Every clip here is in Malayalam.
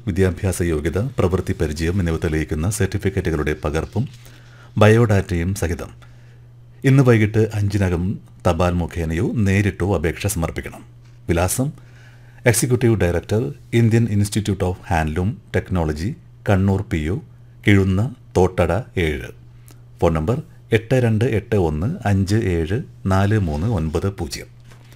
വിദ്യാഭ്യാസ യോഗ്യത പ്രവൃത്തി പരിചയം എന്നിവ തെളിയിക്കുന്ന സർട്ടിഫിക്കറ്റുകളുടെ പകർപ്പും ബയോഡാറ്റയും സഹിതം ഇന്ന് വൈകിട്ട് അഞ്ചിനകം തപാൽ മുഖേനയോ നേരിട്ടോ അപേക്ഷ സമർപ്പിക്കണം വിലാസം executive director Indian institute of handloom technology Kannur P O Kizhunna Thottada ഏഴ് ഫോൺ നമ്പർ എട്ട് രണ്ട് എട്ട് ഒന്ന് അഞ്ച് ഏഴ് നാല് മൂന്ന് ഒൻപത് പൂജ്യം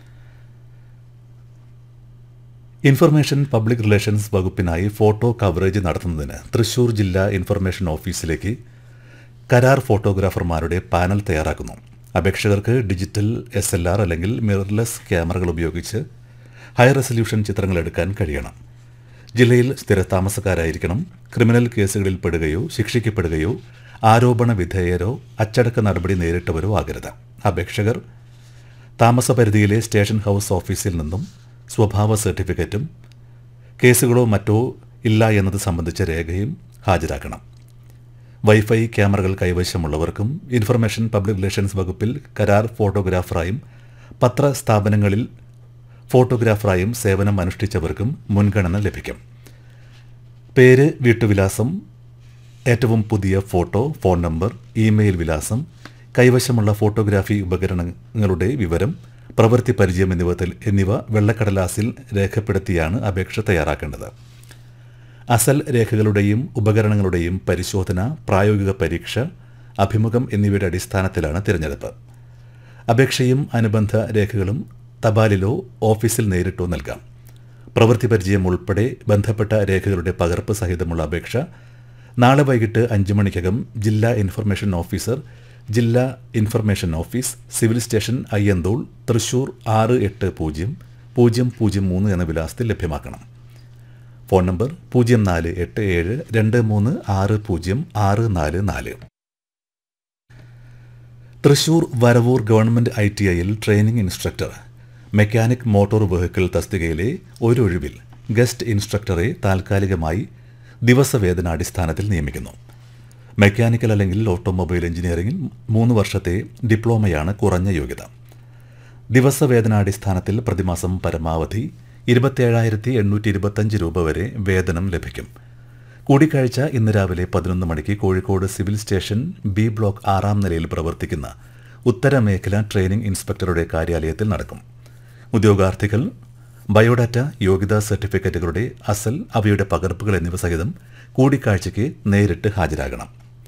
ഇൻഫർമേഷൻ പബ്ലിക് റിലേഷൻസ് വകുപ്പിനായി ഫോട്ടോ കവറേജ് നടത്തുന്നതിന് തൃശൂർ ജില്ലാ ഇൻഫർമേഷൻ ഓഫീസിലേക്ക് കരാർ ഫോട്ടോഗ്രാഫർമാരുടെ പാനൽ തയ്യാറാക്കുന്നു അപേക്ഷകർക്ക് ഡിജിറ്റൽ എസ് എൽ ആർ അല്ലെങ്കിൽ മിറർലെസ് ക്യാമറകൾ ഉപയോഗിച്ച് ഹൈ റെസൊല്യൂഷൻ ചിത്രങ്ങൾ എടുക്കാൻ കഴിയണം ജില്ലയിൽ സ്ഥിരതാമസക്കാരായിരിക്കണം ക്രിമിനൽ കേസുകളിൽ പെടുകയോ ശിക്ഷിക്കപ്പെടുകയോ ആരോപണ വിധേയരോ അച്ചടക്ക നടപടി നേരിട്ടവരോ ആകരുത് അപേക്ഷകർ താമസപരിധിയിലെ സ്റ്റേഷൻ ഹൗസ് ഓഫീസിൽ നിന്നും സ്വഭാവ സർട്ടിഫിക്കറ്റും കേസുകളോ മറ്റോ ഇല്ല എന്നത് സംബന്ധിച്ച രേഖയും ഹാജരാക്കണം വൈഫൈ ക്യാമറകൾ കൈവശമുള്ളവർക്കും ഇൻഫർമേഷൻ പബ്ലിക് റിലേഷൻസ് വകുപ്പിൽ കരാർ ഫോട്ടോഗ്രാഫറായും പത്ര സ്ഥാപനങ്ങളിൽ ഫോട്ടോഗ്രാഫറായും സേവനം അനുഷ്ഠിച്ചവർക്കും മുൻഗണന ലഭിക്കും പേര് വീട്ടുവിലാസം ഏറ്റവും പുതിയ ഫോട്ടോ ഫോൺ നമ്പർ ഇമെയിൽ വിലാസം കൈവശമുള്ള ഫോട്ടോഗ്രാഫി ഉപകരണങ്ങളുടെ വിവരം പ്രവൃത്തി പരിചയം എന്നിവ തെൽ- എന്നിവ വെള്ളക്കടലാസിൽ രേഖപ്പെടുത്തിയാണ് അപേക്ഷ തയ്യാറാക്കേണ്ടത് അസൽ രേഖകളുടെയും ഉപകരണങ്ങളുടെയും പരിശോധന പ്രായോഗിക പരീക്ഷ അഭിമുഖം എന്നിവയുടെ അടിസ്ഥാനത്തിലാണ് തിരഞ്ഞെടുപ്പ് അപേക്ഷയും അനുബന്ധ രേഖകളും തപാലിലോ ഓഫീസിൽ നേരിട്ടോ നൽകാം പ്രവൃത്തി പരിചയം ഉൾപ്പെടെ ബന്ധപ്പെട്ട രേഖകളുടെ പകർപ്പ് സഹിതമുള്ള അപേക്ഷ നാളെ വൈകിട്ട് അഞ്ച് മണിക്കകം ജില്ലാ ഇൻഫർമേഷൻ ഓഫീസർ ജില്ലാ information office civil station Ayyanthole Thrissur ആറ് എട്ട് പൂജ്യം പൂജ്യം പൂജ്യം മൂന്ന് എന്ന വിലാസത്തിൽ ലഭ്യമാക്കണം ഫോൺ നമ്പർ പൂജ്യം നാല് എട്ട് ഏഴ് രണ്ട് മൂന്ന് ആറ് പൂജ്യം ആറ് നാല് നാല് Thrissur Varavoor government I T ഐയിൽ training instructor mechanic motor vehicle തസ്തികയിലെ ഒരു ഒഴിവിൽ ഗസ്റ്റ് ഇൻസ്ട്രക്ടറെ താൽക്കാലികമായി ദിവസവേതനാടിസ്ഥാനത്തിൽ നിയമിക്കുന്നു മെക്കാനിക്കൽ അല്ലെങ്കിൽ ഓട്ടോമൊബൈൽ എഞ്ചിനീയറിംഗിൽ മൂന്ന് വർഷത്തെ ഡിപ്ലോമയാണ് കുറഞ്ഞ യോഗ്യത ദിവസവേതനാടിസ്ഥാനത്തിൽ പ്രതിമാസം പരമാവധി ഇരുപത്തിയേഴായിരത്തി എണ്ണൂറ്റി ഇരുപത്തഞ്ച് രൂപ വരെ വേതനം ലഭിക്കും കൂടിക്കാഴ്ച ഇന്ന് രാവിലെ പതിനൊന്ന് മണിക്ക് Kozhikode civil station B block ആറാം നിലയിൽ പ്രവർത്തിക്കുന്ന ഉത്തരമേഖല ട്രെയിനിംഗ് ഇൻസ്പെക്ടറുടെ കാര്യാലയത്തിൽ നടക്കും ഉദ്യോഗാർത്ഥികൾ ബയോഡാറ്റ യോഗ്യതാ സർട്ടിഫിക്കറ്റുകളുടെ അസൽ അവയുടെ പകർപ്പുകൾ എന്നിവ സഹിതം കൂടിക്കാഴ്ചയ്ക്ക് നേരിട്ട് ഹാജരാകണം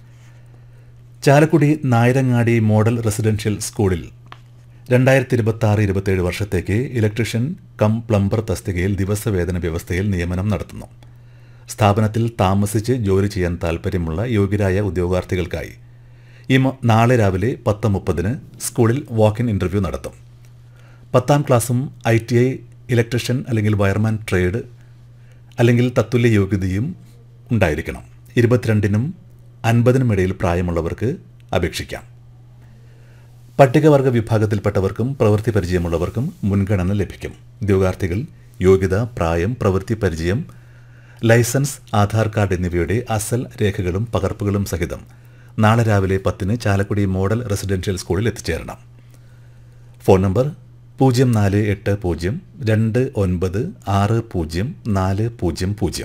ചാലക്കുടി നായരങ്ങാടി മോഡൽ റെസിഡൻഷ്യൽ സ്കൂളിൽ രണ്ടായിരത്തി ഇരുപത്തി ആറ് ഇരുപത്തിയേഴ് വർഷത്തേക്ക് ഇലക്ട്രീഷ്യൻ കം പ്ലംബർ തസ്തികയിൽ ദിവസവേതന വ്യവസ്ഥയിൽ നിയമനം നടത്തുന്നു സ്ഥാപനത്തിൽ താമസിച്ച് ജോലി ചെയ്യാൻ താൽപ്പര്യമുള്ള യോഗ്യരായ ഉദ്യോഗാർത്ഥികൾക്കായി ഈ മ- നാളെ രാവിലെ പത്ത് മുപ്പതിന് സ്കൂളിൽ വാക്ക് ഇൻ ഇൻ്റർവ്യൂ നടത്തും പത്താം ക്ലാസ്സും ഐ ടി ഐ ഇലക്ട്രീഷ്യൻ അല്ലെങ്കിൽ വയർമാൻ ട്രേഡ് അല്ലെങ്കിൽ തത്തുല്യ യോഗ്യതയും ഉണ്ടായിരിക്കണം ഇരുപത്തിരണ്ടിനും അൻപതിനും ഇടയിൽ പ്രായമുള്ളവർക്ക് അപേക്ഷിക്കാം പട്ടികവർഗ വിഭാഗത്തിൽപ്പെട്ടവർക്കും പ്രവൃത്തി പരിചയമുള്ളവർക്കും മുൻഗണന ലഭിക്കും ഉദ്യോഗാർത്ഥികൾ യോഗ്യത പ്രായം പ്രവൃത്തി പരിചയം ലൈസൻസ് ആധാർ കാർഡ് എന്നിവയുടെ അസൽ രേഖകളും പകർപ്പുകളും സഹിതം നാളെ രാവിലെ പത്തിന് ചാലക്കുടി മോഡൽ റെസിഡൻഷ്യൽ സ്കൂളിൽ എത്തിച്ചേരണം ഫോൺ നമ്പർ പൂജ്യം നാല് എട്ട് പൂജ്യം രണ്ട് ഒൻപത് ആറ് പൂജ്യം നാല് പൂജ്യം പൂജ്യം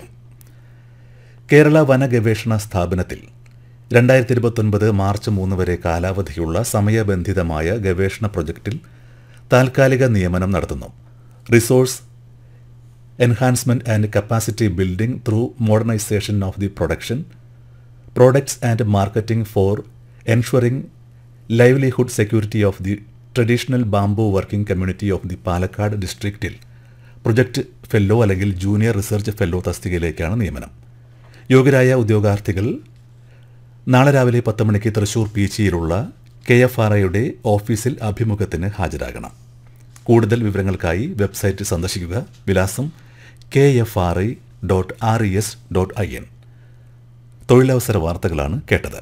കേരള വന ഗവേഷണ സ്ഥാപനത്തിൽ രണ്ടായിരത്തി ഇരുപത്തൊൻപത് മാർച്ച് മൂന്ന് വരെ കാലാവധിയുള്ള സമയബന്ധിതമായ ഗവേഷണ പ്രൊജക്റ്റിൽ താൽക്കാലിക നിയമനം നടത്തുന്നു resource enhancement and capacity building through modernisation of the production products and marketing for ensuring livelihood security of the traditional bamboo working community of the Palakkad ഡിസ്ട്രിക്റ്റിൽ പ്രൊജക്ട് ഫെല്ലോ അല്ലെങ്കിൽ ജൂനിയർ റിസർച്ച് ഫെല്ലോ തസ്തികയിലേക്കാണ് നിയമനം യോഗ്യരായ ഉദ്യോഗാർത്ഥികൾ നാളെ രാവിലെ പത്ത് മണിക്ക് തൃശൂർ പീച്ചിയിലുള്ള കെ എഫ് ആർ ഐയുടെ ഓഫീസിൽ അഭിമുഖത്തിന് ഹാജരാകണം കൂടുതൽ വിവരങ്ങൾക്കായി വെബ്സൈറ്റ് സന്ദർശിക്കുക വിലാസം K F R I dot R E S dot I N തൊഴിലവസര വാർത്തകളാണ് കേട്ടത്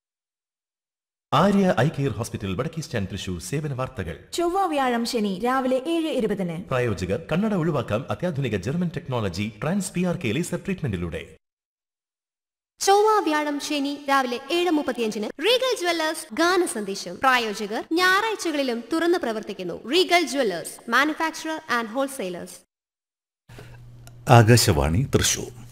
ആര്യ ഐ കെയർ ഹോസ്പിറ്റൽ വടക്കേ സ്റ്റാൻഡ് തൃശൂർ സേവന വാർത്തകൾ ചൊവ്വ വ്യാഴം ശനി രാവിലെ ഏഴ് ഇരുപതിന് പ്രായോജകർ കണ്ണട ഒഴിവാക്കാം അത്യാധുനിക German technology trans P R K laser ട്രീറ്റ്മെന്റിലൂടെ ചൊവ്വ വ്യാഴം ശനി രാവിലെ ഏഴ് മുപ്പത്തിയഞ്ചിന് റീഗൽ ജ്വല്ലേഴ്സ് ഗാന സന്ദേശം പ്രായോജകർ ഞായറാഴ്ചകളിലും തുറന്നു പ്രവർത്തിക്കുന്നു Regal jewellers manufacturer and wholesalers Akashvani Thrissur